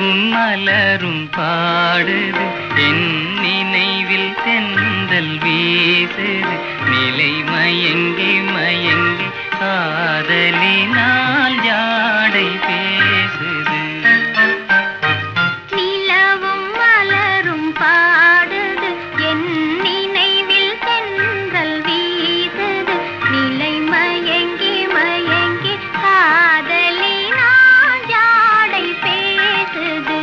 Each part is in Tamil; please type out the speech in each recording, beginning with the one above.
நிலவும் மலரும் பாடுது என் நினைவில் தென்றல் வீசுது நிலை மயங்கி மயங்கி காதலினால் ஜாடை பேசுது நிலவும் மலரும் பாடுது என் நினைவில் தென்றல் வீசுது நிலை மயங்கி மயங்கி காதலினால் ஜாடை பேசுது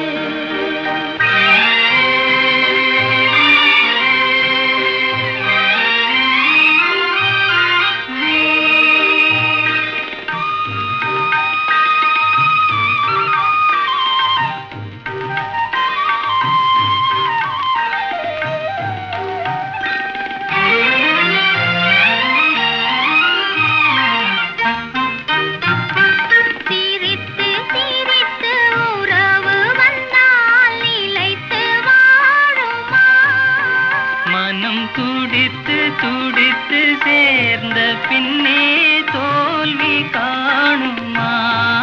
சிரித்து சிரித்து உறவு வந்தால் நிலைத்து வாழுமா மனம் துடித்து துடித்து சேர்ந்த பின்னே தோல்வி காணுமா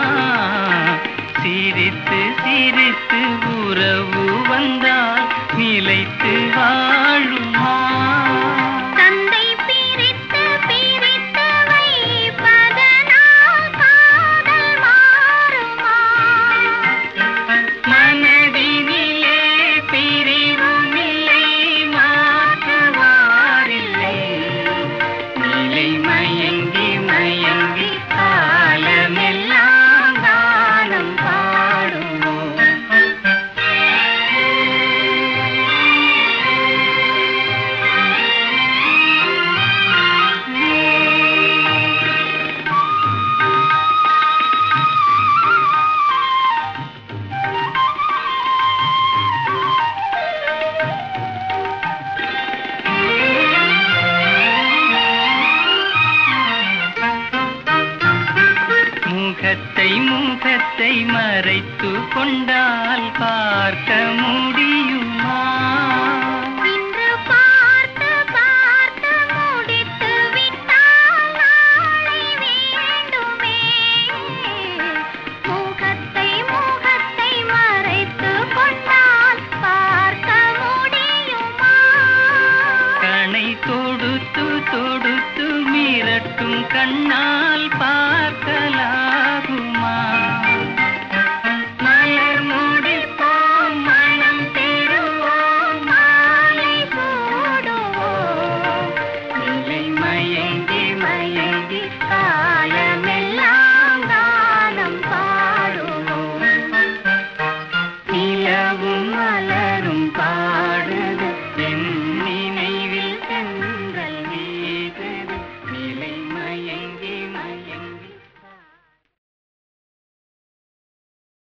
சிரித்து சிரித்து உறவு வந்தால் நிலைத்து வாழுமா தந்தை பிரித்து பிரித்து வைப்பதனால் காதல் மாறுமா மனதினிலே பிரிவுமில்லை மாற்றுவாரில்லை நிலை மயங்கி மயங்கி காலமெல்லாம் காலம் பாடுவோம் முகத்தை முகத்தை மறைத்து கொண்டால் பார்க்க முடியுமா இன்று பார்த்து பார்த்து முடித்து விட்டால் நாளை வேண்டுமே முகத்தை முகத்தை மறைத்து கொண்டால் பார்க்க முடியுமா கணை தொடுத்து தொடுத்து மிரட்டும் கண்ணால் பா